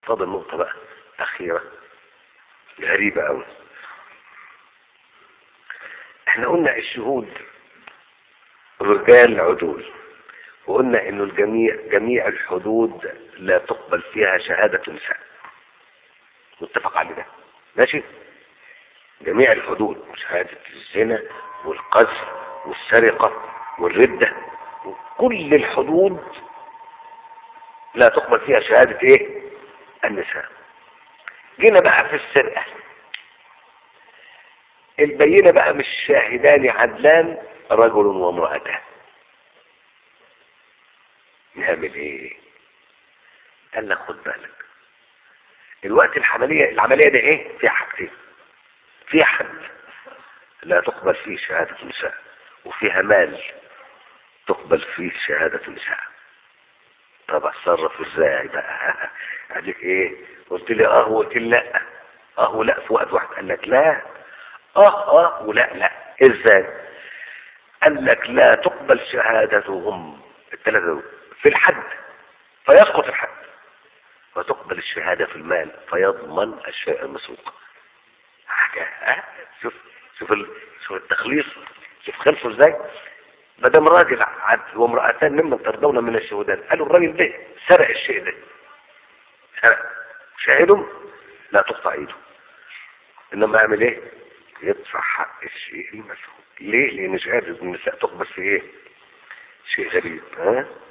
فاضل نقطة بقى أخيرة غريبة أوي احنا قلنا الشهود رجال عدول وقلنا انه الجميع جميع الحدود لا تقبل فيها شهادة نساء متفق على ده ماشي جميع الحدود شهادة الزنا والقذف والسرقة والردة كل الحدود لا تقبل فيها شهادة ايه النساء جينا بقى في السرقة البينة بقى مش شاهدان عدلان رجل وامرأتان نعمل ايه قال لك خد بالك الوقت العملية العملية دي ايه فيها حاجتين فيها حد لا تقبل فيه شهادة النساء وفيها مال تقبل فيه شهادة النساء طب اتصرف ازاي بقى اديك ايه قلت لي اه وقلت لي لا اه ولا في وقت واحد قال لك لا اه اه ولا لا ازاي قال لك لا تقبل شهادتهم الثلاثة دول في الحد فيسقط الحد وتقبل الشهادة في المال فيضمن الشيء المسروق حاجة ها شوف شوف ال... شوف التخليص شوف خلصه ازاي ما دام راجل عدل وامرأتان ممن ترضون من الشهداء قالوا الراجل ده سرق الشيء ده سرق شاهدهم لا تقطع ايده انما يعمل ايه يدفع حق الشيء المسروق ليه لان شهادة النساء تقبل في ايه شيء غريب ها